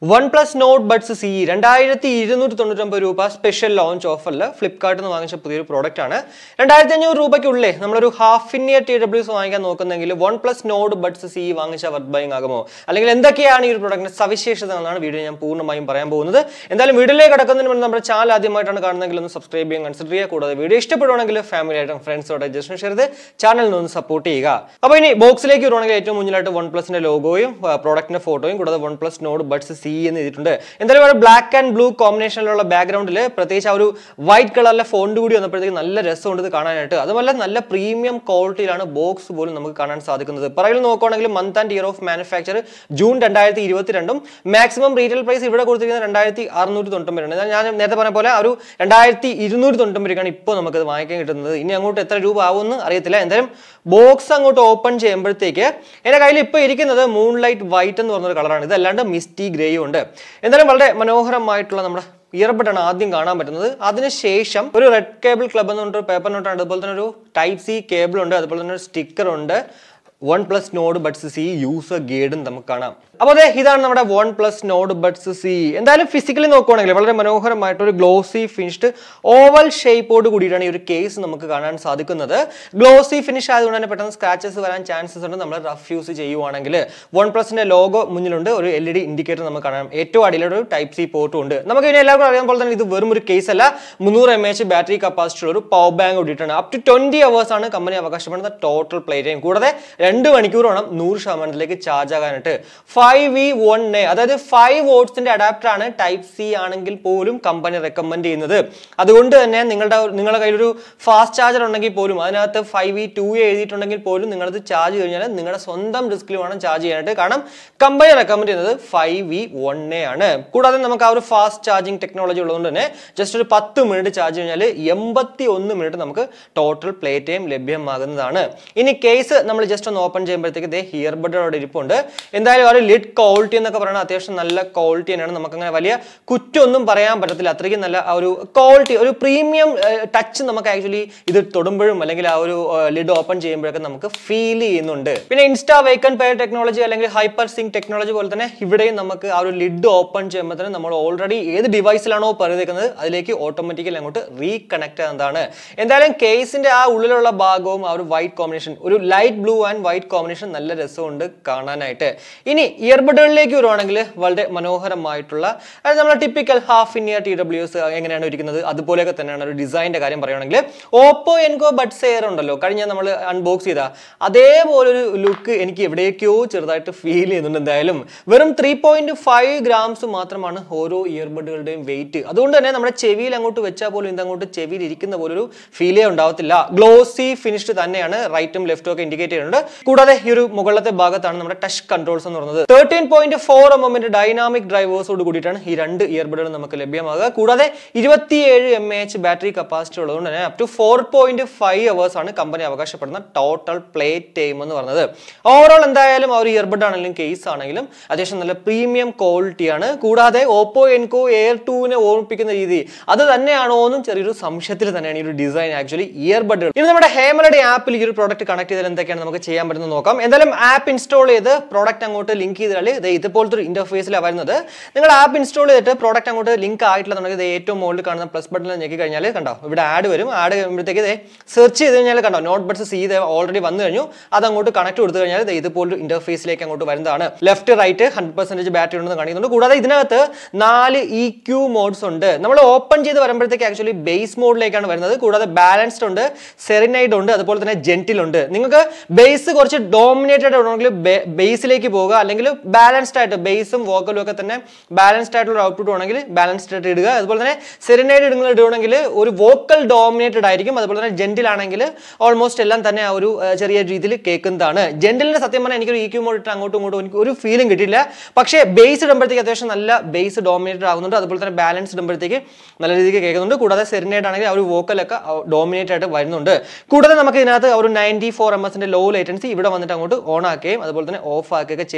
one OnePlus Nord buds C രണ്ടായിരത്തി ഇരുന്നൂറ്റി തൊണ്ണൂറ്റൊമ്പത് രൂപ സ്പെഷ്യൽ ലോഞ്ച് ഓഫറിൽ ഫ്ലിപ്കാർട്ടിൽ നിന്ന് വാങ്ങിച്ച പുതിയൊരു പ്രോഡക്റ്റ് ആണ് രണ്ടായിരത്തി അഞ്ഞൂറ് രൂപയ്ക്കുള്ളിൽ നമ്മളൊരു half in ear TWS വാങ്ങിക്കാൻ നോക്കുന്നെങ്കിൽ OnePlus Nord buds C വാങ്ങിച്ച വർത്ത് ബൈങ് ആകുമോ അല്ലെങ്കിൽ എന്തൊക്കെയാണ് ഈ ഒരു പ്രോഡക്റ്റിന്റെ സവിശേഷത എന്നാണ് വീഡിയോ ഞാൻ പൂർണ്ണമായും പറയാൻ പോകുന്നത് എന്തായാലും വീഡിയോയിലേക്ക് കിടക്കുന്നതിന് മുന്നേ നമ്മുടെ ചാനൽ ആദ്യമായിട്ടാണ് കാണുന്നതെങ്കിൽ ഒന്ന് സബ്സ്ക്രൈബ് ചെയ്യാൻ കൺസിഡർ ചെയ്യുക കൂടാതെ വീഡിയോ ഇഷ്ടപ്പെടുവാണെങ്കിൽ ഫാമിലി ആയിട്ടും ഫ്രണ്ട്സോടെ ജസ്റ്റ് ഷെയർ ചെയ്ത് ചാനലിൽ ഒന്ന് സപ്പോർട്ട് ചെയ്യുക അപ്പോൾ ഇനി ബോക്സിലേക്ക് വരുവാണെങ്കിൽ ഏറ്റവും മുന്നിലായിട്ട് വൺ പ്ലസിന്റെ ലോഗോയും പ്രോഡക്റ്റിന്റെ ഫോട്ടോയും കൂടാതെ OnePlus Nord buds C എന്ന് എഴുതിയിട്ടുണ്ട് എന്തായാലും ഒരു ബ്ലാക്ക് ആൻഡ് ബ്ലൂ കോമ്പിനേഷനിലുള്ള ബാക്ക്ഗ്രൗണ്ടിൽ പ്രത്യേകിച്ച് ആ ഒരു വൈറ്റ് കളറിലെ ഫോണ്ട് കൂടി വന്നപ്പോഴത്തേക്ക് നല്ല രസമുണ്ട് ഇത് കാണാനായിട്ട് അതുപോലെ നല്ല പ്രീമിയം ക്വാളിറ്റിയിലാണ് ബോക്സ് പോലും നമുക്ക് കാണാൻ സാധിക്കുന്നത് പറയിൽ നോക്കുകയാണെങ്കിൽ month and year of manufacture June രണ്ടായിരത്തി ഇരുപത്തിരണ്ടും മാക്സിമം റീറ്റെയിൽ പ്രൈസ് ഇവിടെ കൊടുത്തിരിക്കുന്നത് രണ്ടായിരത്തി അറുന്നൂറ്റി തൊണ്ണൂറ്റി എന്നാൽ ഞാൻ നേരത്തെ പറഞ്ഞ പോലെ ആ ഒരു രണ്ടായിരത്തി ഇരുന്നൂറ്റി തൊണ്ണൂറ്റി രൂപയാണ് ഇപ്പോൾ നമുക്കത് വാങ്ങിക്കാൻ കിട്ടുന്നത് ഇനി അങ്ങോട്ട് എത്ര രൂപ ആവുമെന്ന് അറിയത്തില്ല എന്തായാലും ബോക്സ് അങ്ങോട്ട് ഓപ്പൺ ചെയ്യുമ്പോഴത്തേക്ക് എൻ്റെ കയ്യിൽ ഇപ്പോൾ ഇരിക്കുന്നത് മൂൺ ലൈറ്റ് വൈറ്റ് എന്ന് പറഞ്ഞൊരു കളറാണ് ഇതല്ലാണ്ട് മിസ്റ്റി ഗ്രേയും ഉണ്ട് എന്തായാലും വളരെ മനോഹരമായിട്ടുള്ള നമ്മുടെ ഇയർബഡാണ് ആദ്യം കാണാൻ പറ്റുന്നത് അതിനുശേഷം ഒരു റെഡ് കേബിൾ ക്ലബ് എന്ന് പറഞ്ഞൊരു പേപ്പർ നോട്ടാണ് അതുപോലെ തന്നെ ഒരു ടൈപ്പ് സി കേബിൾ ഉണ്ട് അതുപോലെ തന്നെ ഒരു സ്റ്റിക്കർ ഉണ്ട് OnePlus Nord buds C user ഗൈഡും നമുക്ക് കാണാം അപ്പോൾ അതെ ഇതാണ് നമ്മുടെ OnePlus Nord buds C എന്തായാലും ഫിസിക്കലി നോക്കുവാണെങ്കിൽ വളരെ മനോഹരമായിട്ട് ഒരു ഗ്ലോസി ഫിനിഷ്ഡ് ഓവൽ ഷേപ്പോട് കൂടിയിട്ടാണ് ഈ ഒരു കേസ് നമുക്ക് കാണാൻ സാധിക്കുന്നത് ഗ്ലോസി ഫിനിഷ് ആയതുകൊണ്ട് തന്നെ പെട്ടെന്ന് സ്ക്രാച്ചസ് വരാൻ ചാൻസസ് ഉണ്ട് നമ്മൾ റഫ് യൂസ് ചെയ്യുവാണെങ്കിൽ വൺ പ്ലസിന്റെ ലോഗോ മുന്നിലുണ്ട് ഒരു എൽ ഇ ഡി ഇൻഡിക്കേറ്റർ നമുക്ക് കാണാം ഏറ്റവും അടിയിലൊരു ടൈപ്പ് സി പോർട്ടും ഉണ്ട് നമുക്ക് ഇനി എല്ലാവർക്കും അറിയാൻ പോലെ തന്നെ ഇത് വെറും ഒരു കേസ് അല്ല മുന്നൂറ് എം എച്ച് ബാറ്ററി കപ്പാസിറ്റി ഉള്ള ഒരു പവർ ബാങ്ക് കൂടിയിട്ടാണ് അപ് ടു ട്വന്റി അവേഴ്സ് ആണ് കമ്പനി അവകാശപ്പെടുന്ന ടോട്ടൽ പ്ലേ ടൈം കൂടാതെ രണ്ട് മണിക്കൂർ വേണം നൂറ് ശതമാനത്തിലേക്ക് ചാർജ് ആകാനായിട്ട് ഫൈവ് വി വൺ എ അതായത് ഫൈവ് വോട്ട്സിന്റെ അഡാപ്റ്റർ ആണ് ടൈപ്പ് സി ആണെങ്കിൽ പോലും കമ്പനി റെക്കമെൻഡ് ചെയ്യുന്നത് അതുകൊണ്ട് തന്നെ നിങ്ങളുടെ നിങ്ങളുടെ കയ്യിലൊരു ഫാസ്റ്റ് ചാർജർ ഉണ്ടെങ്കിൽ പോലും അതിനകത്ത് ഫൈവ് വി ടു എ എഴുതിയിട്ടുണ്ടെങ്കിൽ പോലും നിങ്ങളത് ചാർജ് കഴിഞ്ഞാൽ നിങ്ങളുടെ സ്വന്തം റിസ്കിൽ വേണം ചാർജ് ചെയ്യാനായിട്ട് കാരണം കമ്പനി റെക്കമെൻഡ് ചെയ്യുന്നത് ഫൈവ് വി വൺ എ ആണ് കൂടാതെ നമുക്ക് ആ ഒരു ഫാസ്റ്റ് ചാർജിങ് ടെക്നോളജി ഉള്ളതുകൊണ്ട് തന്നെ ജസ്റ്റ് ഒരു പത്ത് മിനിറ്റ് ചാർജ് കഴിഞ്ഞാൽ എൺപത്തി ഒന്ന് മിനിറ്റ് നമുക്ക് ടോട്ടൽ പ്ലേ ടൈം ലഭ്യമാകുന്നതാണ് ഇനി കേസ് നമ്മൾ ജസ്റ്റ് ഒന്ന് ഓപ്പൺ ചെയ്യുമ്പോഴത്തേക്ക് ഇതേ ഹിയർബഡ് അവിടെ ഇരിപ്പുണ്ട് എന്തായാലും ആ ഒരു ലിഡ് ക്വാളിറ്റി എന്നൊക്കെ പറയുന്നത് അത്യാവശ്യം നല്ല ക്വാളിറ്റി തന്നെയാണ് നമുക്ക് അങ്ങനെ വലിയ കുറ്റമൊന്നും പറയാൻ പറ്റത്തില്ല അത്രയ്ക്കും നല്ല ആ ഒരു ക്വാളിറ്റി ഒരു പ്രീമിയം ടച്ച് നമുക്ക് ആക്ച്വലി ഇത് തൊടുമ്പോഴും അല്ലെങ്കിൽ ആ ഒരു ലിഡ് ഓപ്പൺ ചെയ്യുമ്പോഴൊക്കെ നമുക്ക് ഫീൽ ചെയ്യുന്നുണ്ട് പിന്നെ ഇൻസ്റ്റാ വേക്കൺ പെയർ ടെക്നോളജി അല്ലെങ്കിൽ ഹൈപ്പർ സിങ്ക് ടെക്നോളജി പോലെ തന്നെ ഇവിടെയും നമുക്ക് ആ ഒരു ലിഡ് ഓപ്പൺ ചെയ്യുമ്പോൾ തന്നെ നമ്മൾ ഓൾറെഡി ഏത് ഡിവൈസിലാണോ പറഞ്ഞിരിക്കുന്നത് അതിലേക്ക് ഓട്ടോമാറ്റിക്കലി അങ്ങോട്ട് റീകണക്ട് ചെയ്യുന്നതാണ് എന്തായാലും കേസിന്റെ ആ ഉള്ളിലുള്ള ഭാഗവും ആ ഒരു വൈറ്റ് കോമ്പിനേഷൻ ഒരു light blue and white combination നല്ല രസമുണ്ട് കാണാനായിട്ട് ഇനി ഇയർബഡുകളിലേക്ക് വരുവാണെങ്കിൽ വളരെ മനോഹരമായിട്ടുള്ള അതായത് നമ്മുടെ typical half in ear TWS എങ്ങനെയാണ് ഇരിക്കുന്നത് അതുപോലെയൊക്കെ തന്നെയാണ് ഒരു ഡിസൈൻ്റെ കാര്യം പറയുകയാണെങ്കിൽ ഓപ്പോ എൻകോ ബഡ്സ് എയർ ഉണ്ടല്ലോ കഴിഞ്ഞ നമ്മൾ അൺബോക്സ് ചെയ്ത അതേപോലെ ഒരു ലുക്ക് എനിക്ക് എവിടേക്കോ ചെറുതായിട്ട് ഫീൽ ചെയ്യുന്നുണ്ട് എന്തായാലും വെറും ത്രീ പോയിന്റ് ഫൈവ് ഗ്രാംസ് മാത്രമാണ് ഓരോ ഇയർബഡുകളുടെയും വെയിറ്റ് അതുകൊണ്ട് തന്നെ നമ്മുടെ ചെവിയിൽ അങ്ങോട്ട് വെച്ചാൽ പോലും ഇതങ്ങോട്ട് ചെവിയിൽ ഇരിക്കുന്ന പോലൊരു ഫീലേ ഉണ്ടാവത്തില്ല ഗ്ലോസി ഫിനിഷ്ഡ് തന്നെയാണ് റൈറ്റും ലെഫ്റ്റും ഒക്കെ ഇൻഡിക്കേറ്റ് ചെയ്യുന്നുണ്ട് കൂടാതെ ഈ ഒരു മുകളിലത്തെ ഭാഗത്താണ് നമ്മുടെ ടച്ച് കൺട്രോൾസ് എന്ന് പറയുന്നത് തേർട്ടീൻ പോയിന്റ് ഫോർ എം എമ്മിന്റെ ഡൈനാമിക് ഡ്രൈവേഴ്സോട് കൂടിയിട്ടാണ് ഈ രണ്ട് ഇയർബഡുകൾ നമുക്ക് ലഭ്യമാകുക കൂടാതെ ഇരുപത്തിയേഴ് എം എച്ച് ബാറ്ററി കപ്പാസിറ്റി ഉള്ളതുകൊണ്ട് തന്നെ up to four point five hours ആണ് കമ്പനി അവകാശപ്പെടുന്ന ടോട്ടൽ പ്ലേ ടൈം എന്ന് പറയുന്നത് ഓവറോൾ എന്തായാലും ആ ഒരു ഇയർബഡ് ആണെങ്കിലും കേസ് ആണെങ്കിലും അത്യാവശ്യം നല്ല പ്രീമിയം ക്വാളിറ്റിയാണ് കൂടാതെ ഓപ്പോ എൻകോ എയർ ടൂവിനെ ഓർമ്മിപ്പിക്കുന്ന രീതി അത് തന്നെയാണോ എന്നും ചെറിയൊരു സംശയത്തിൽ തന്നെയാണ് ഈ ഒരു ഡിസൈൻ ആക്ച്വലി ഇയർബഡുകൾ ഇനി നമ്മുടെ ഹേമലയുടെ ആപ്പിൽ ഈ ഒരു പ്രോഡക്റ്റ് കണക്ട് ചെയ്താൽ എന്തൊക്കെയാണ് നമുക്ക് ചെയ്യാൻ പറ്റുന്നത് നോക്കാം എന്തായാലും ആപ്പ് ഇൻസ്റ്റാൾ ചെയ്ത് പ്രോഡക്റ്റ് അങ്ങോട്ട് ലിങ്ക് ചെയ്താൽ ഇത് ഇതുപോലത്തെ ഒരു ഇന്റർഫേസിലാണ് വരുന്നത് നിങ്ങൾ ആപ്പ് ഇൻസ്റ്റാൾ ചെയ്തിട്ട് പ്രോഡക്റ്റ് അങ്ങോട്ട് ലിങ്ക് ആയിട്ടില്ലെന്നുണ്ടെങ്കിൽ ഇത് ഏറ്റവും മുകളിൽ കാണുന്ന പ്ലസ് ബട്ടണിൽ ഞെക്കി കഴിഞ്ഞാൽ കണ്ടോ ഇവിടെ ആഡ് വരും ആഡ് കഴിയുമ്പോഴത്തേക്ക് ഇത് സെർച്ച് ചെയ്ത് കഴിഞ്ഞാൽ കണ്ടോ നോട്ട് ബഡ്സ് സി ഇത് ഓൾറെഡി വന്നു കഴിഞ്ഞു അത് അങ്ങോട്ട് കണക്ട് കൊടുത്തു കഴിഞ്ഞാൽ ഇത് ഇതുപോലൊരു ഇന്റർഫേസിലേക്ക് അങ്ങോട്ട് വരുന്നതാണ് left right hundred percentage battery ഉണ്ടെന്ന് കാണിക്കുന്നുണ്ട് കൂടാതെ ഇതിനകത്ത് നാല് ഇ ക്യൂ മോഡ്സ് ഉണ്ട് നമ്മൾ ഓപ്പൺ ചെയ്ത് വരുമ്പോഴത്തേക്ക് ആക്ച്വലി ബേസ് മോഡിലേക്കാണ് വരുന്നത് കൂടാതെ ബാലൻസ്ഡ് ഉണ്ട് സെറിനൈഡ് ഉണ്ട് അതുപോലെ തന്നെ ജെന്റിൽ ഉണ്ട് നിങ്ങൾക്ക് ബേസ് കുറച്ച് ഡോമിനേറ്റഡ് ആണെങ്കിൽ ബേസിലേക്ക് പോകുക അല്ലെങ്കിൽ ബാലൻസ്ഡ് ആയിട്ട് ബേസും വോക്കലും ഒക്കെ തന്നെ ബാലൻസ്ഡ് ആയിട്ടുള്ള ഔട്ട്പുട്ട് ആണെങ്കിൽ ബാലൻസ്ഡ് ആയിട്ട് ഇടുക അതുപോലെ തന്നെ സെറിനൈഡ് ഇടുന്ന ഇടുകയാണെങ്കിൽ ഒരു വോക്കൽ ഡോമിനേറ്റഡ് ആയിരിക്കും അതുപോലെ തന്നെ ജെന്റിൽ ആണെങ്കിൽ ഓൾമോസ്റ്റ് എല്ലാം തന്നെ ആ ഒരു ഏർ, ചെറിയ രീതിയിൽ കേൾക്കുന്നതാണ് ജെന്റിലിന്റെ സത്യം പറഞ്ഞാൽ എനിക്കൊരു ഇ ക്യൂ മോഡ് ഇട്ട് അങ്ങോട്ടും ഇങ്ങോട്ടും എനിക്ക് ഒരു ഫീലും കിട്ടിയില്ല പക്ഷേ ബേസ് ഇടുമ്പോഴത്തേക്ക് അത്യാവശ്യം നല്ല ബേസ് ഡോമിനേറ്റഡ് ആകുന്നുണ്ട് അതുപോലെ തന്നെ ബാലൻസ് ഇടുമ്പോഴത്തേക്ക് നല്ല രീതിക്ക് കേൾക്കുന്നുണ്ട് കൂടാതെ സെറിനൈഡ് ആണെങ്കിൽ ആ ഒരു വോക്കലൊക്കെ ഡോമിനേറ്റ് ആയിട്ട് വരുന്നുണ്ട് കൂടാതെ നമുക്ക് ഇതിനകത്ത് ആ ഒരു നയൻറ്റി ഫോർ എം എസിന്റെ ലോ ലേറ്റൻസി ഇവിടെ വന്നിട്ട് അങ്ങോട്ട് ഓൺ ആക്കുകയും അതുപോലെ തന്നെ ഓഫ് ആക്കുകയൊക്കെ ചെയ്യാവുന്നതാണ്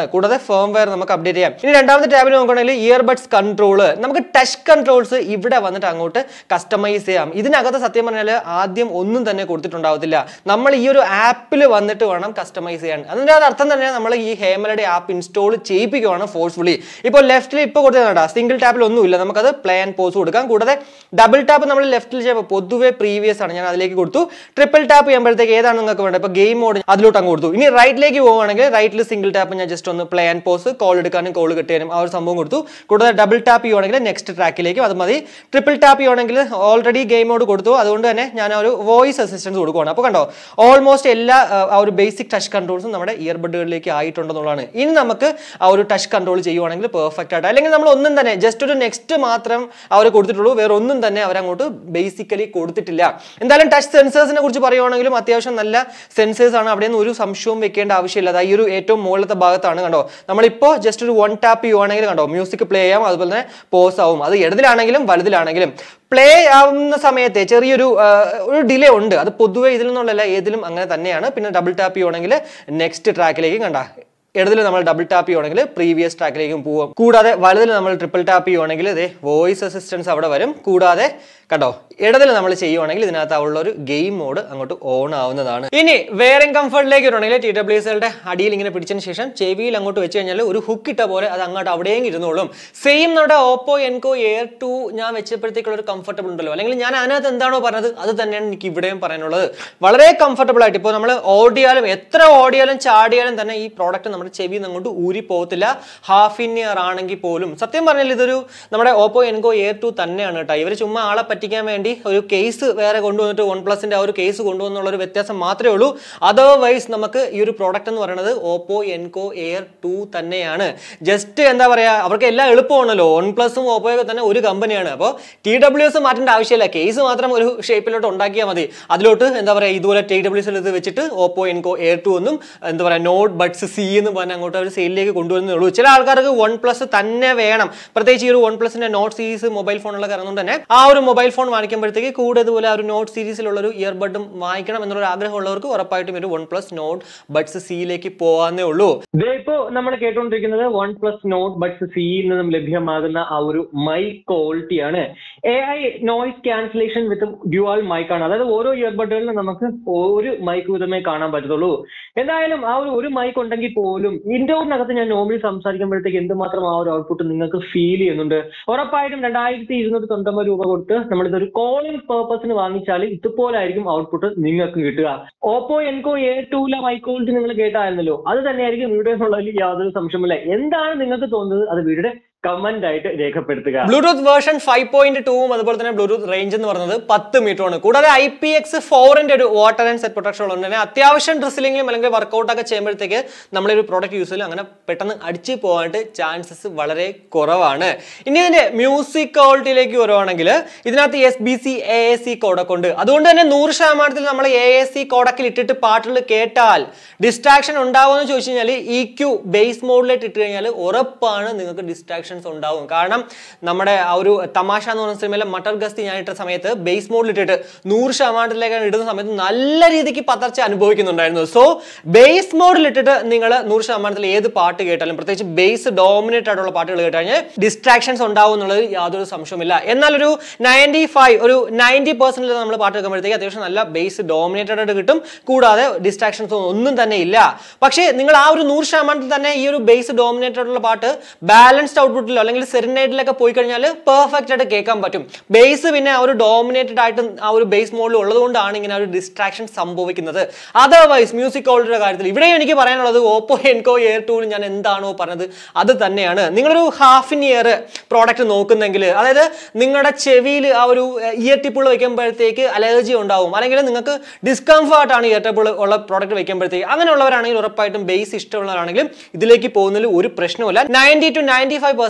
ആണ് കൂടാതെ ഫേം വെയർ നമുക്ക് അപ്ഡേറ്റ് ചെയ്യാം ഇനി രണ്ടാമത്തെ ടാബിൽ നോക്കുകയാണെങ്കിൽ ഇയർബഡ്സ് കൺട്രോൾ നമുക്ക് ടച്ച് കൺട്രോൾസ് ഇവിടെ വന്നിട്ട് അങ്ങോട്ട് കസ്റ്റമൈസ് ചെയ്യാം ഇതിനകത്ത് സത്യം പറഞ്ഞാൽ ആദ്യം ഒന്നും തന്നെ കൊടുത്തിട്ടുണ്ടാവത്തില്ല നമ്മൾ ഈ ഒരു ആപ്പിൽ വന്നിട്ട് വേണം കസ്റ്റമൈസ് ചെയ്യാൻ അതിൻ്റെ അർത്ഥം തന്നെ നമ്മൾ ഈ ഹേമലയുടെ ആപ്പ് ഇൻസ്റ്റാൾ ചെയ്യിപ്പിക്കുകയാണ് ഫോഴ്സ്ഫുള്ളി ഇപ്പോൾ ലെഫ്റ്റിൽ ഇപ്പോൾ കൊടുത്തിട്ടുണ്ട് സിംഗിൾ ടാപ്പിൽ ഒന്നുമില്ല നമുക്കത് പ്ലേ ആൻഡ് പോസ് കൊടുക്കാം കൂടാതെ ഡബിൾ ടാപ്പ് നമ്മൾ ലെഫ്റ്റിൽ ചെയ്യുമ്പോൾ പൊതുവെ പ്രീവിയസ് ആണ് ഞാൻ അതിലേക്ക് കൊടുത്തു ട്രിപ്പിൾ ടാപ്പ് ചെയ്യുമ്പോഴത്തേക്ക് ഏതാണ് നിങ്ങൾക്ക് വേണ്ടത് ഇപ്പോൾ ഗെയിം മോഡ് അതിലോട്ട് അങ്ങ് കൊടുത്തു ഇനി റൈറ്റിലേക്ക് പോവുകയാണെങ്കിൽ റൈറ്റിൽ സിംഗിൾ ടാപ്പ് ഞാൻ ജസ്റ്റ് ഒന്ന് പ്ലേ ആൻഡ് പോസ് കോൾ എടുക്കാനും കോൾ കിട്ടാനും ആ ഒരു സംഭവം കൊടുത്തു കൂടാതെ ഡബിൾ ടാപ്പ് ചെയ്യുവാണെങ്കിൽ നെക്സ്റ്റ് ട്രാക്കിലേക്കും അത് മതി ട്രിപ്പിൾ ടാപ്പ് ചെയ്യുവാണെങ്കിൽ ഓൾറെഡി ഗെയിം മോഡ് കൊടുത്തു അതുകൊണ്ട് തന്നെ ഞാൻ ആ ഒരു വോയിസ് അസിസ്റ്റൻസ് കൊടുക്കുവാണ് അപ്പോൾ കണ്ടോ ഓൾമോസ്റ്റ് എല്ലാ ആ, ആ ഒരു ബേസിക് ടച്ച് കൺട്രോൾസും നമ്മുടെ ഇയർബഡുകളിലേക്ക് ആയിട്ടുണ്ടെന്നുള്ളതാണ് ഇനി നമുക്ക് ആ ഒരു ടച്ച് കൺട്രോൾ ചെയ്യുവാണെങ്കിൽ പെർഫെക്റ്റ് ആയിട്ട് അല്ലെങ്കിൽ നമ്മൾ ഒന്നും തന്നെ ജസ്റ്റ് ഒരു നെക്സ്റ്റ് മാത്രം അവർ കൊടുത്തിട്ടുള്ളൂ വേറെ ഒന്നും തന്നെ അവരങ്ങോട്ട് ബേസിക്കലി കൊടുത്തിട്ടില്ല എന്തായാലും ടച്ച് സെൻസേഴ്സിനെ കുറിച്ച് പറയുവാണെങ്കിലും അത്യാവശ്യം നല്ല സെൻസേഴ്സ് ആണ് അവിടെ നിന്ന് ഒരു സംശയവും വെക്കേണ്ട ആവശ്യമില്ല അതായത് ഈ ഒരു ഏറ്റവും മുകളിലത്തെ ഭാഗത്താണ് കണ്ടോ നമ്മളിപ്പോൾ ജസ്റ്റ് ഒരു വൺ ടാപ്പ് ചെയ്യുവാണെങ്കിൽ കണ്ടോ മ്യൂസിക് പ്ലേ ചെയ്യാം അതുപോലെ തന്നെ പോസ് ആവും അത് ഇടതിലാണെങ്കിലും വലുതിലാണെങ്കിലും പ്ലേ ആവുന്ന സമയത്തെ ചെറിയൊരു ആ, ഒരു ഡിലേ ഉണ്ട് അത് പൊതുവെ ഇതിൽ നിന്നുള്ളല്ല ഏതിലും അങ്ങനെ തന്നെയാണ് പിന്നെ ഡബിൾ ടാപ്പ് ചെയ്യുവാണെങ്കിൽ നെക്സ്റ്റ് ട്രാക്കിലേക്ക് കണ്ട ഇടതിൽ നമ്മൾ ഡബിൾ ടാപ്പ് ചെയ്യുവാണെങ്കിൽ പ്രീവിയസ് ട്രാക്കിലേക്കും പോവും കൂടാതെ വലതിൽ നമ്മൾ ട്രിപ്പിൾ ടാപ്പ് ചെയ്യുവാണെങ്കിൽ ഇതേ വോയിസ് അസിസ്റ്റൻസ് അവിടെ വരും കൂടാതെ കണ്ടോ ഇടതിൽ നമ്മൾ ചെയ്യുവാണെങ്കിൽ ഇതിനകത്ത് ഉള്ള ഒരു ഗെയിം മോഡ് അങ്ങോട്ട് ഓൺ ആവുന്നതാണ് ഇനി വേറെ കംഫർട്ടിലേക്ക് വരുവാണെങ്കിൽ ടി ഡബ്ല്യു എസുകളുടെ അടിയിൽ ഇങ്ങനെ പിടിച്ചതിന് ശേഷം ചെവിയിൽ അങ്ങോട്ട് വെച്ച് കഴിഞ്ഞാൽ ഒരു ഹുക്ക് ഇട്ട പോലെ അത് അങ്ങോട്ട് അവിടെയും ഇരുന്നോളും സെയിം നമ്മുടെ ഓപ്പോ എൻകോ എയർ ടു ഞാൻ വെച്ചപ്പോഴത്തേക്കുള്ള ഒരു കംഫർട്ടബിൾ ഉണ്ടല്ലോ അല്ലെങ്കിൽ ഞാൻ അതിനകത്ത് എന്താണോ പറഞ്ഞത് അത് തന്നെയാണ് എനിക്ക് ഇവിടെയും പറയാനുള്ളത് വളരെ കംഫർട്ടബിൾ ആയിട്ട് ഇപ്പോൾ നമ്മൾ ഓടിയാലും എത്ര ഓടിയാലും ചാടിയാലും തന്നെ ഈ പ്രോഡക്റ്റ് നമ്മുടെ ചെവിയിൽ നിന്ന് അങ്ങോട്ട് ഊരി പോകത്തില്ല ഹാഫ് ഇൻ ഇയർ ആണെങ്കിൽ പോലും സത്യം പറഞ്ഞാൽ ഇതൊരു നമ്മുടെ ഓപ്പോ എൻകോ എയർ ടു തന്നെയാണ് കേട്ടോ ഇവർ ചുമ്മാ ആളെ പറ്റിക്കാൻ വേണ്ടി ഒരു കേസ് വേറെ കൊണ്ടുവന്നിട്ട് വൺ പ്ലസിന്റെ ആ ഒരു കേസ് കൊണ്ടുവന്നുള്ള ഒരു വ്യത്യാസം മാത്രമേ ഉള്ളൂ അതർവൈസ് നമുക്ക് ഈ ഒരു പ്രോഡക്റ്റ് എന്ന് പറയുന്നത് ഓപ്പോ എൻകോ എയർ ടു തന്നെയാണ് ജസ്റ്റ് എന്താ പറയാ അവർക്ക് എല്ലാം എളുപ്പമാണല്ലോ വൺ പ്ലസും ഓപ്പോയൊക്കെ തന്നെ ഒരു കമ്പനിയാണ് അപ്പോൾ ടി ഡബ്ല്യു എസ് മാറ്റേണ്ട ആവശ്യമില്ല കേസ് മാത്രം ഒരു ഷേപ്പിലോട്ട് ഉണ്ടാക്കിയാൽ മതി അതിലോട്ട് എന്താ പറയാ ഇതുപോലെ ടി ഡബ്ല്യു എസ് ഇത് വെച്ചിട്ട് ഓപ്പോ എൻകോ എയർ ടു എന്നും എന്താ പറയാ നോട്ട് ബഡ്സ് സി എന്ന് പറഞ്ഞ് അങ്ങോട്ട് അവർ സെയിലിലേക്ക് കൊണ്ടുവരുന്നേ ഉള്ളൂ ചില ആൾക്കാർക്ക് വൺ പ്ലസ് തന്നെ വേണം പ്രത്യേകിച്ച് ഈ ഒരു വൺ പ്ലസിന്റെ നോട്ട് സീരീസ് മൊബൈൽ ഫോണുകളൊക്കെ ഇറങ്ങുന്നത് തന്നെ ആ ഒരു മൊബൈൽ ഫോൺ വാങ്ങിക്കുമ്പോഴത്തേക്ക് കൂടെ ഇതുപോലെ ആ ഒരു നോട്ട് സീരീസിലുള്ള ഒരു ഇയർബഡും വാങ്ങിക്കണം എന്നുള്ള ആഗ്രഹമുള്ളവർക്ക് ഉറപ്പായിട്ടും ഒരു വൺ പ്ലസ് നോട്ട് ബഡ്സ് സിയിലേക്ക് പോകാന്നേ ഉള്ളൂ ഇപ്പോ നമ്മൾ കേട്ടുകൊണ്ടിരിക്കുന്നത് വൺ പ്ലസ് നോട്ട് ബഡ്സ് സിയിൽ നിന്നും ലഭ്യമാകുന്ന ആ ഒരു മൈക്ക് ക്വാളിറ്റി ആണ് A I noise cancellation with dual mic ആണ് അതായത് ഓരോ ഇയർബഡുകളിലും നമുക്ക് ഒരു മൈക്ക് വീതമേ കാണാൻ പറ്റത്തുള്ളൂ എന്തായാലും ആ ഒരു ഒരു മൈക്ക് ഉണ്ടെങ്കിൽ പോലും ഇൻഡോറിനകത്ത് ഞാൻ നോർമലി സംസാരിക്കുമ്പോഴത്തേക്ക് എന്തുമാത്രം ആ ഒരു ഔട്ട്പുട്ട് നിങ്ങൾക്ക് ഫീൽ ചെയ്യുന്നുണ്ട് ഉറപ്പായിട്ടും രണ്ടായിരത്തി ഇരുന്നൂറ്റി തൊണ്ണൂറ്റൊമ്പത് രൂപ കൊടുത്ത് നമ്മൾ ഇതൊരു കോളിംഗ് പേർപ്പസിന് വാങ്ങിച്ചാൽ ഇതുപോലായിരിക്കും ഔട്ട്പുട്ട് നിങ്ങൾക്ക് കിട്ടുക ഓപ്പോ എൻകോ എ ടൂലെ മൈക്ക് ക്വാളിറ്റി നിങ്ങൾ കേട്ടായിരുന്നല്ലോ അത് തന്നെയായിരിക്കും വീഡിയോ എന്നുള്ളതിൽ യാതൊരു സംശയമില്ല എന്താണ് നിങ്ങൾക്ക് തോന്നുന്നത് അത് വീഡിയോയുടെ കമന്റ് ആയിട്ട് രേഖപ്പെടുത്തുക ബ്ലൂടൂത്ത് വേർഷൻ ഫൈവ് പോയിന്റ് ടൂവും അതുപോലെ തന്നെ ബ്ലൂടൂത്ത് റേഞ്ച് എന്ന് പറയുന്നത് പത്ത് മീറ്റർ ആണ് കൂടാതെ ഐ പി എക്സ് ഫോറിന്റെ ഒരു വാട്ടർ ആൻഡ് സെറ്റ് പ്രൊട്ടക്ഷൻ ഉള്ളത് തന്നെ അത്യാവശ്യം ഡ്രസ്സിലെങ്കിലും അല്ലെങ്കിൽ വർക്കൗട്ട് ഒക്കെ ചെയ്യുമ്പോഴത്തേക്ക് നമ്മളൊരു പ്രോഡക്റ്റ് യൂസ് ചെയ്യും അങ്ങനെ പെട്ടെന്ന് അടിച്ചു പോകാനായിട്ട് ചാൻസസ് വളരെ കുറവാണ് ഇനി ഇതിന്റെ മ്യൂസിക് ക്വാളിറ്റിയിലേക്ക് വരുവാണെങ്കിൽ ഇതിനകത്ത് S B C A S C കോഡൊക്കെ ഉണ്ട് അതുകൊണ്ട് തന്നെ നൂറ് ശതമാനത്തിൽ നമ്മൾ എ എസ് സി കോഡക്കിൽ ഇട്ടിട്ട് പാട്ടുകൾ കേട്ടാൽ ഡിസ്ട്രാക്ഷൻ ഉണ്ടാവുമെന്ന് ചോദിച്ചു കഴിഞ്ഞാൽ ഇ ക്യു ബേസ് മോഡിലേക്ക് ഇട്ട് കഴിഞ്ഞാൽ ഉറപ്പാണ് നിങ്ങൾക്ക് ഡിസ്ട്രാക്ഷൻസ് ഉണ്ടാവും കാരണം നമ്മുടെ ആ ഒരു തമാശ എന്ന് പറയുന്ന സിനിമയിലെ മട്ടർ ഗസ്തി ഞാൻ ഇട്ട സമയത്ത് ബേസ് മോഡിൽ ഇട്ടിട്ട് നൂറ് ശതമാനത്തിലേക്ക് ഇടുന്ന സമയത്ത് നല്ല രീതിക്ക് പതർച്ച അനുഭവിക്കുന്നുണ്ടായിരുന്നു സോ ബേസ് മോഡിൽ ഇട്ടിട്ട് നിങ്ങൾ നൂറ് ശതമാനത്തിൽ ഏത് പാട്ട് കേട്ടാലും പ്രത്യേകിച്ച് ബേസ് ഡോമിനേറ്റ് ആയിട്ടുള്ള പാട്ടുകൾ കേട്ട് കഴിഞ്ഞാൽ ഡിസ്ട്രാക്ഷൻസ് ഉണ്ടാവും എന്നുള്ളത് യാതൊരു സംശയമില്ല എന്നാൽ ഒരു നയൻറ്റി ഫൈവ് ഒരു നയൻറ്റി പെർസെന്റിൽ നമ്മൾ പാട്ട് കേൾക്കുമ്പോഴത്തേക്ക് അത്യാവശ്യം നല്ല ബേസ് ഡോമിനേറ്റഡ് ആയിട്ട് കിട്ടും കൂടാതെ ഡിസ്ട്രാക്ഷൻസ് ഒന്നും തന്നെ ഇല്ല പക്ഷേ നിങ്ങൾ ആ ഒരു നൂറ് ശതമാനത്തിൽ തന്നെ ഈ ഒരു ബേസ് ഡോമിനേറ്റഡ് ആയിട്ടുള്ള പാട്ട് ബാലൻസ്ഡ് ഔട്ട്പുട്ടിലോ അല്ലെങ്കിൽ സെറിനൈഡിലൊക്കെ പോയി കഴിഞ്ഞാൽ പെർഫെക്റ്റ് ആയിട്ട് കേൾക്കാൻ പറ്റും ബേസ് പിന്നെ ആ ഒരു ഡോമിനേറ്റഡ് ആയിട്ട് ആ ഒരു ബേസ് മോഡിൽ ഉള്ളതുകൊണ്ടാണ് ഇങ്ങനെ ആ ഒരു ഡിസ്ട്രാക്ഷൻ സംഭവിക്കുന്നത് അതർവൈസ് മ്യൂസിക് ക്വാളിറ്റിയുടെ കാര്യത്തിൽ ഇവിടെ എനിക്ക് പറയാനുള്ളത് ഓപ്പോ എൻകോ എയർ ടൂവിൽ ഞാൻ എന്താണോ പറഞ്ഞത് അത് തന്നെയാണ് നിങ്ങളൊരു ഹാഫ് ഇൻ ഇയർ പ്രോഡക്റ്റ് നോക്കുന്നെങ്കിൽ അതായത് നിങ്ങളുടെ ചെവിയിൽ ആ ഒരു ഇയർ ടിപ്പുകൾ വെക്കുമ്പോഴത്തേക്ക് അലർജി ഉണ്ടാവും അല്ലെങ്കിൽ നിങ്ങൾക്ക് ഡിസ്കംഫർട്ട് ആണ് ഇയർ ടിപ്പുകൾ ഉള്ള പ്രോഡക്റ്റ് വെക്കുമ്പോഴത്തേക്ക് അങ്ങനെയുള്ളവരാണെങ്കിൽ ഉറപ്പായിട്ടും ബേസ് ഇഷ്ടമുള്ളവരാണെങ്കിലും ഇതിലേക്ക് പോകുന്നതിൽ ഒരു പ്രശ്നവുമില്ല ninety two ninety five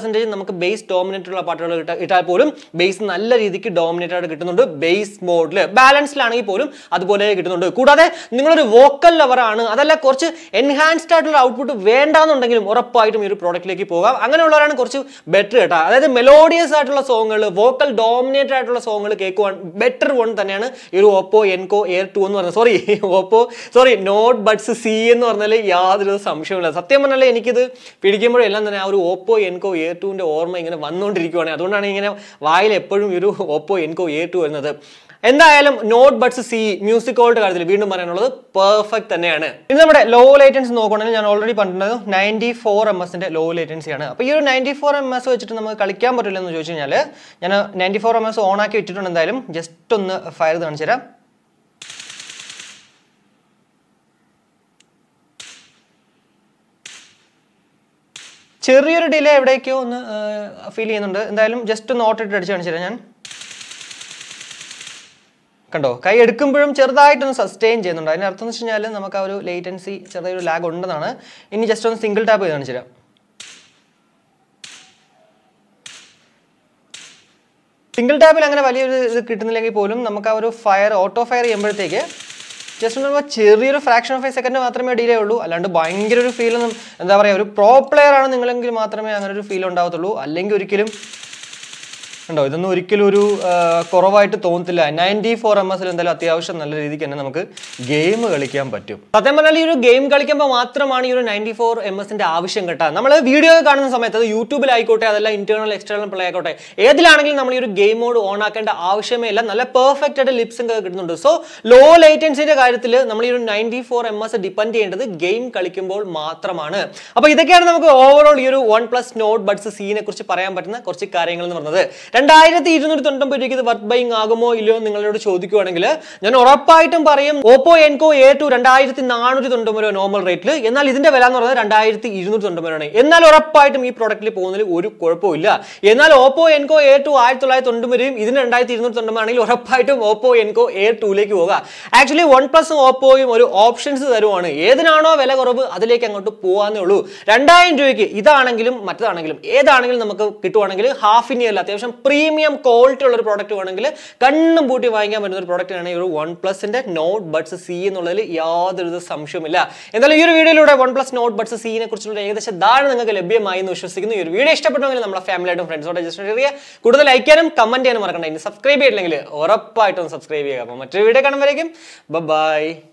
percentage നമുക്ക് ബേസ് ഡോമിനേറ്റ് ഉള്ള പാട്ടുകൾ ഇട്ട- ഇട്ടാൽ പോലും ബേസ് നല്ല രീതിക്ക് ഡോമിനേറ്റ് ആയിട്ട് കിട്ടുന്നുണ്ട് ബേസ് മോഡിൽ ബാലൻസ്ഡിലാണെങ്കിൽ പോലും അതുപോലെ കിട്ടുന്നുണ്ട് കൂടാതെ നിങ്ങളൊരു വോക്കൽ ലവറാണ് അതല്ല കുറച്ച് എൻഹാൻസ്ഡ് ആയിട്ടുള്ള ഔട്ട്പുട്ട് വേണ്ടാന്നുണ്ടെങ്കിലും ഉറപ്പായിട്ടും ഈ ഒരു പ്രോഡക്റ്റിലേക്ക് പോകാം അങ്ങനെയുള്ളവരാണ് കുറച്ച് ബെറ്റർ കേട്ടോ അതായത് മെലോഡിയസ് ആയിട്ടുള്ള സോങ്ങുകൾ വോക്കൽ ഡോമിനേറ്റഡ് ആയിട്ടുള്ള സോങ്ങുകൾ കേൾക്കുവാൻ ബെറ്റർ വൺ തന്നെയാണ് ഈ ഒരു ഓപ്പോ എൻകോ എയർ ടു എന്ന് പറഞ്ഞത് sorry Oppo sorry Nord buds C എന്ന് പറഞ്ഞാൽ യാതൊരു സംശയമില്ല സത്യം പറഞ്ഞാൽ എനിക്കിത് പിടിക്കുമ്പോഴെല്ലാം തന്നെ ആ ഒരു ഓപ്പോ എൻകോ എയർ ടുവിൻ്റെ ഓർമ്മ ഇങ്ങനെ വന്നുകൊണ്ടിരിക്കുവാണ് അതുകൊണ്ടാണ് ഇങ്ങനെ വായിൽ എപ്പോഴും ഈ ഒരു ഓപ്പോ എൻകോ എയർ ടു വരുന്നത് എന്തായാലും നോട്ട് ബഡ്സ് സി മ്യൂസിക്കോളുടെ കാര്യത്തിൽ വീണ്ടും പറയാനുള്ളത് പെർഫെക്റ്റ് തന്നെയാണ് ഇനി നമ്മുടെ ലോ ലേറ്റൻസ് നോക്കുകയാണെങ്കിൽ ഞാൻ ഓൾറെഡി പറഞ്ഞിട്ടുള്ളത് നയൻറ്റി ഫോർ എം എസിന്റെ ലോ ലേറ്റൻസി ആണ് അപ്പോൾ ഈ ഒരു നയൻറ്റി ഫോർ എം എസ് വെച്ചിട്ട് നമുക്ക് കളിക്കാൻ പറ്റില്ല എന്ന് ചോദിച്ചു കഴിഞ്ഞാൽ ഞാൻ ninety four M S on ആക്കി വെച്ചിട്ടുണ്ട് എന്തായാലും ജസ്റ്റ് ഒന്ന് ഫയർ കാണിച്ചു തരാം ചെറിയൊരു ഡിലേ എവിടേക്കോ ഒന്ന് ഫീൽ ചെയ്യുന്നുണ്ട് എന്തായാലും ജസ്റ്റ് ഒന്ന് ഓട്ടിട്ട് അടിച്ച് കാണിച്ചു തരാം ഞാൻ കണ്ടോ കൈ എടുക്കുമ്പോഴും ചെറുതായിട്ടൊന്ന് സസ്റ്റെയിൻ ചെയ്യുന്നുണ്ട് അതിൻ്റെ അർത്ഥം എന്ന് വെച്ച് കഴിഞ്ഞാൽ നമുക്ക് ആ ഒരു ലേറ്റൻസി ചെറിയൊരു ലാഗ് ഉണ്ടെന്നാണ് ഇനി ജസ്റ്റ് ഒന്ന് സിംഗിൾ ടാപ്പ് ചെയ്ത് കാണിച്ചു തരാം സിംഗിൾ ടാപ്പിൽ അങ്ങനെ വലിയൊരു ഇത് കിട്ടുന്നില്ലെങ്കിൽ പോലും നമുക്ക് ആ ഒരു ഫയർ ഓട്ടോ ഫയർ ചെയ്യുമ്പോഴത്തേക്ക് ജസ്റ്റ് ഒന്ന് പറയുമ്പോൾ ചെറിയൊരു ഫ്രാക്ഷൻ ഓഫ് എ സെക്കൻഡ് മാത്രമേ ഡിലേ ഉള്ളൂ അല്ലാണ്ട് ഭയങ്കര ഒരു ഫീൽ ഒന്നും എന്താ പറയുക ഒരു പ്രോ പ്ലെയർ ആണ് നിങ്ങളെങ്കിൽ മാത്രമേ അങ്ങനെ ഒരു ഫീൽ ഉണ്ടാവത്തുള്ളൂ അല്ലെങ്കിൽ ഒരിക്കലും ഉണ്ടോ ഇതൊന്നും ഒരിക്കലും ഒരു ആ, കുറവായിട്ട് തോന്നത്തില്ല നയൻറ്റി ഫോർ എം എസിൽ എന്തായാലും അത്യാവശ്യം നല്ല രീതിക്ക് തന്നെ നമുക്ക് ഗെയിം കളിക്കാൻ പറ്റും സത്യം പറഞ്ഞാൽ ഈ ഒരു ഗെയിം കളിക്കുമ്പോൾ മാത്രമാണ് ഈ ഒരു നയൻറ്റി ഫോർ എം എസിന്റെ ആവശ്യം കേട്ടോ നമ്മൾ വീഡിയോ കാണുന്ന സമയത്ത് അത് യൂട്യൂബിലായിക്കോട്ടെ അതല്ല ഇന്റേണൽ എക്സ്റ്റേണൽ പ്ലേ ആയിക്കോട്ടെ ഏതിലാണെങ്കിലും നമ്മൾ ഈ ഒരു ഗെയിം മോഡ് ഓൺ ആക്കേണ്ട ആവശ്യമേ ഇല്ല നല്ല പെർഫെക്റ്റ് ആയിട്ട് ലിപ്സും ഒക്കെ കിട്ടുന്നുണ്ട് സോ ലോ ലേറ്റൻസിന്റെ കാര്യത്തിൽ നമ്മൾ ഈ ഒരു ninety four M S depend ചെയ്യേണ്ടത് ഗെയിം കളിക്കുമ്പോൾ മാത്രമാണ് അപ്പോൾ ഇതൊക്കെയാണ് നമുക്ക് ഓവറോൾ ഈ ഒരു വൺ പ്ലസ് നോട്ട് ബഡ്സ് സീനെ കുറിച്ച് പറയാൻ പറ്റുന്ന കുറച്ച് കാര്യങ്ങൾ എന്ന് പറഞ്ഞത് രണ്ടായിരത്തി ഇരുന്നൂറ്റി തൊണ്ണൂറ്റൊമ്പത് രൂപയ്ക്ക് ഇത് വർത്ത് ബൈങ് ആകുമോ ഇല്ലയോ എന്ന് നിങ്ങളോട് ചോദിക്കുവാണെങ്കിൽ ഞാൻ ഉറപ്പായിട്ടും പറയും ഓപ്പോ എൻകോ എ ടു രണ്ടായിരത്തി നാനൂറ്റി തൊണ്ണൂറ്റൊമ്പത് രൂപ നോർമൽ റേറ്റിൽ എന്നാൽ ഇതിന്റെ വില എന്ന് പറയുന്നത് രണ്ടായിരത്തി ഇരുന്നൂറ്റി തൊണ്ണൂറ്റൊമ്പത് രൂപയാണ് എന്നാൽ ഉറപ്പായിട്ടും ഈ പ്രോഡക്റ്റിൽ പോകുന്നതിൽ ഒരു കുഴപ്പമില്ല എന്നാൽ ഓപ്പോ എൻകോ എ ടു ആയിരത്തി തൊള്ളായിരത്തി തൊണ്ണൂറ് രൂപയും ഇതിന് രണ്ടായിരത്തി ഇരുന്നൂറ്റി തൊണ്ണൂറ് ആണെങ്കിൽ ഉറപ്പായിട്ടും ഓപ്പോ എൻകോ എ ടൂലേക്ക് പോകുക ആക്ച്വലി വൺ പ്ലസും ഓപ്പോയും ഒരു ഓപ്ഷൻസ് തരുവാണ് ഏതിനാണോ വില കുറവ് അതിലേക്ക് അങ്ങോട്ട് പോകാന്നേ ഉള്ളൂ രണ്ടായിരം രൂപയ്ക്ക് ഇതാണെങ്കിലും മറ്റതാണെങ്കിലും ഏതാണെങ്കിലും നമുക്ക് കിട്ടുവാണെങ്കിൽ ഹാഫ് ഇൻ ഇയറിൽ അത്യാവശ്യം പ്രീമിയം ക്വാളിറ്റി ഉള്ള ഒരു പ്രോഡക്റ്റ് വേണമെങ്കിൽ കണ്ണും പൂട്ടി വാങ്ങിക്കാൻ പറ്റുന്ന ഒരു പ്രോഡക്റ്റ് ആണ് ഈ ഒരു വൺ പ്ലസിന്റെ നോട്ട് ബഡ്സ് സി എന്നുള്ളതിൽ യാതൊരു സംശയവുമില്ല എന്തായാലും ഈ ഒരു വീഡിയോയിലൂടെ വൺ പ്ലസ് നോട്ട് ബഡ്സ് സിനെ കുറിച്ചുള്ള ഏകദേശം ധാരണ നിങ്ങൾക്ക് ലഭ്യമായി എന്ന് വിശ്വസിക്കുന്നു ഈ ഒരു വീഡിയോ ഇഷ്ടപ്പെട്ടുവെങ്കിൽ നമ്മളെ ഫാമിലിയായിട്ടും ഫ്രണ്ട്സോടെ ജസ്റ്റ് ഷെയർ ചെയ്യുക കൂടുതൽ ലൈക്ക് ചെയ്യാനും കമന്റ് ചെയ്യാനും മറക്കണ്ട ഇനി സബ്സ്ക്രൈബ് ചെയ്തില്ലെങ്കിൽ ഉറപ്പായിട്ടും സബ്സ്ക്രൈബ് ചെയ്യുക അപ്പോൾ മറ്റൊരു വീഡിയോ കാണുമ്പോഴേക്കും ബൈ